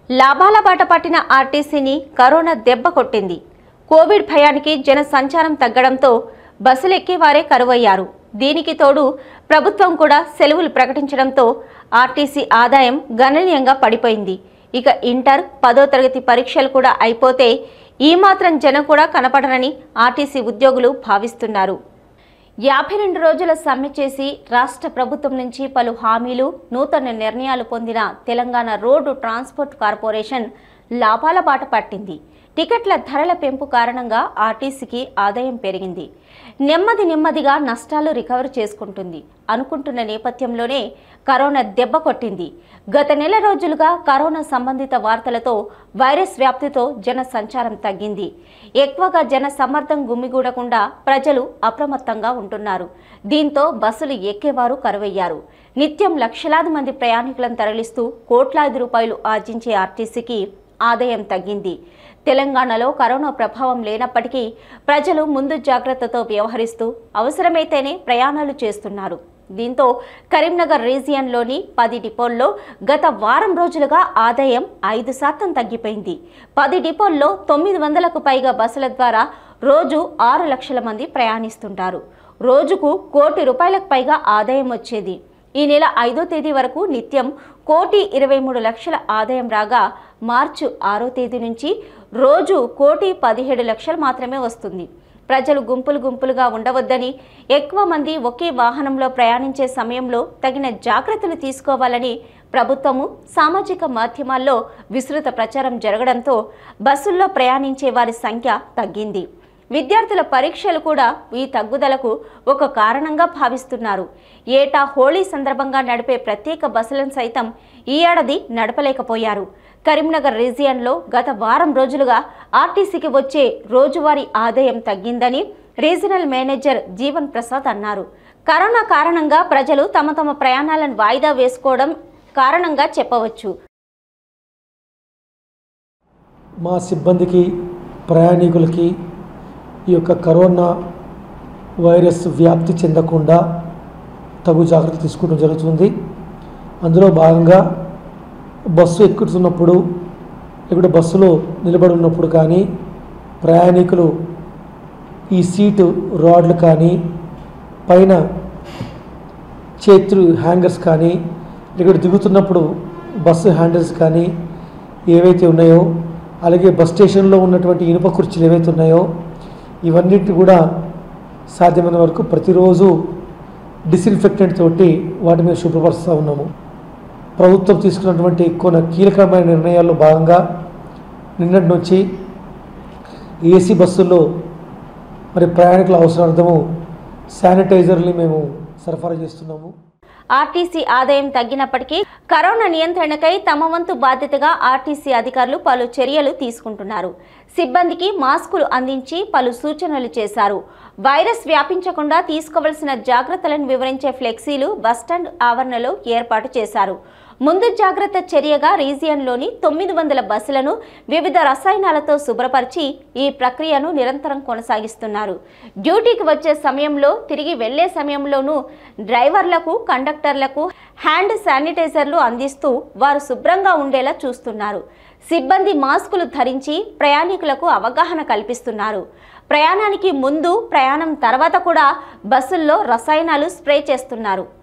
లాభాల బాట పట్టిన ఆర్టీసీని కరోనా దెబ్బ కొట్టింది కోవిడ్ భయానికి జన సంచారం తగ్గడంతో బస్సులు ఎక్కేవారే కరువయ్యారు దీనికి తోడు ప్రభుత్వం కూడా సెలవులు ప్రకటించడంతో ఆర్టీసీ ఆదాయం గణనీయంగా పడిపోయింది ఇక ఇంటర్ పదో తరగతి పరీక్షలు కూడా అయిపోతే ఈ మాత్రం జనం కూడా కనపడరని ఆర్టీసీ ఉద్యోగులు భావిస్తున్నారు యాభై రెండు రోజుల సమ్మె చేసి రాష్ట్ర ప్రభుత్వం నుంచి పలు హామీలు నూతన నిర్ణయాలు పొందిన తెలంగాణ రోడ్డు ట్రాన్స్పోర్ట్ కార్పొరేషన్ లాభాల బాట పట్టింది టికెట్ల ధరల పెంపు కారణంగా ఆర్టీసీకి ఆదాయం పెరిగింది నెమ్మది నెమ్మదిగా నష్టాలు రికవర్ చేసుకుంటుంది అనుకుంటున్న నేపథ్యంలోనే కరోనా దెబ్బ కొట్టింది గత నెల రోజులుగా కరోనా సంబంధిత వార్తలతో వైరస్ వ్యాప్తితో జన సంచారం తగ్గింది ఎక్కువగా జన సమ్మర్దం గుమ్మిగూడకుండా ప్రజలు అప్రమత్తంగా ఉంటున్నారు దీంతో బస్సులు ఎక్కేవారు కరువయ్యారు నిత్యం లక్షలాది మంది ప్రయాణికులను తరలిస్తూ కోట్లాది రూపాయలు ఆర్జించే ఆర్టీసీకి ఆదాయం తగ్గింది తెలంగాణలో కరోనా ప్రభావం లేనప్పటికీ ప్రజలు ముందు జాగ్రత్తతో వ్యవహరిస్తూ అవసరమైతేనే ప్రయాణాలు చేస్తున్నారు దీంతో కరీంనగర్ రీజియన్లోని పది డిపోల్లో గత వారం రోజులుగా ఆదాయం ఐదు శాతం తగ్గిపోయింది పది డిపోల్లో తొమ్మిది వందలకు పైగా బస్సుల ద్వారా రోజు ఆరు లక్షల మంది ప్రయాణిస్తుంటారు రోజుకు కోటి రూపాయలకు పైగా ఆదాయం వచ్చేది ఈ నెల ఐదో తేదీ వరకు నిత్యం కోటి ఇరవై మూడు లక్షల ఆదాయం రాగా మార్చి ఆరో తేదీ నుంచి రోజు కోటి పదిహేడు లక్షలు మాత్రమే వస్తుంది ప్రజలు గుంపులు గుంపులుగా ఉండవద్దని ఎక్కువ మంది ఒకే వాహనంలో ప్రయాణించే సమయంలో తగిన జాగ్రత్తలు తీసుకోవాలని ప్రభుత్వము సామాజిక మాధ్యమాల్లో విస్తృత ప్రచారం జరగడంతో బస్సుల్లో ప్రయాణించే వారి సంఖ్య తగ్గింది విద్యార్థుల పరీక్షలు కూడా ఈ తగ్గుదలకు ఒక కారణంగా భావిస్తున్నారు ఏటా హోళీ సందర్భంగా నడిపే ప్రత్యేక బస్సులను సైతం ఈ ఏడాది నడపలేకపోయారు కరీంనగర్ రీజియన్లో గత వారం రోజులుగా ఆర్టీసీకి వచ్చే రోజువారీ ఆదాయం తగ్గిందని రీజనల్ మేనేజర్ జీవన్ ప్రసాద్ అన్నారు కరోనా కారణంగా ప్రజలు తమ తమ ప్రయాణాలను వాయిదా వేసుకోవడం కారణంగా చెప్పవచ్చు మా సిబ్బందికి ప్రయాణికులకి ఈ యొక్క కరోనా వైరస్ వ్యాప్తి చెందకుండా తగు జాగ్రత్త తీసుకోవడం జరుగుతుంది అందులో భాగంగా బస్సు ఎక్కుతున్నప్పుడు ఇక్కడ బస్సులో నిలబడి ఉన్నప్పుడు కానీ ప్రయాణికులు ఈ సీటు రాడ్లు కానీ పైన చేతులు హ్యాంగర్స్ కానీ ఇక్కడ దిగుతున్నప్పుడు బస్సు హ్యాండిల్స్ కానీ ఏవైతే ఉన్నాయో అలాగే బస్ స్టేషన్లో ఉన్నటువంటి ఇనుప కుర్చీలు ఏవైతే ఉన్నాయో ఇవన్నిటి కూడా సాధ్యమైన వరకు ప్రతిరోజు డిస్ఇన్ఫెక్టెంట్ తోటి వాటి మీద శుభ్రపరుస్తూ ఉన్నాము ప్రభుత్వం తీసుకున్నటువంటి కొన్ని కీలకమైన నిర్ణయాల్లో భాగంగా నిన్నటి నుంచి ఏసీ బస్సుల్లో మరి ప్రయాణికుల అవసరార్థము శానిటైజర్ని మేము సరఫరా చేస్తున్నాము ఆర్టీసీ ఆదాయం తగ్గినప్పటికీ కరోనా నియంత్రణకై తమ వంతు బాధ్యతగా ఆర్టీసీ అధికారులు పలు చర్యలు తీసుకుంటున్నారు సిబ్బందికి మాస్కులు అందించి పలు సూచనలు చేశారు వైరస్ వ్యాపించకుండా తీసుకోవలసిన జాగ్రత్తలను వివరించే ఫ్లెక్సీలు బస్టాండ్ ఆవరణలో ఏర్పాటు చేశారు ముందు జాగ్రత్త చర్యగా రీజియన్లోని తొమ్మిది వందల బస్సులను వివిధ రసాయనాలతో శుభ్రపరిచి ఈ ప్రక్రియను నిరంతరం కొనసాగిస్తున్నారు డ్యూటీకి వచ్చే సమయంలో తిరిగి వెళ్లే సమయంలోనూ డ్రైవర్లకు కండక్టర్లకు హ్యాండ్ శానిటైజర్లు అందిస్తూ వారు శుభ్రంగా ఉండేలా చూస్తున్నారు సిబ్బంది మాస్కులు ధరించి ప్రయాణికులకు అవగాహన కల్పిస్తున్నారు ప్రయాణానికి ముందు ప్రయాణం తర్వాత కూడా బస్సుల్లో రసాయనాలు స్ప్రే చేస్తున్నారు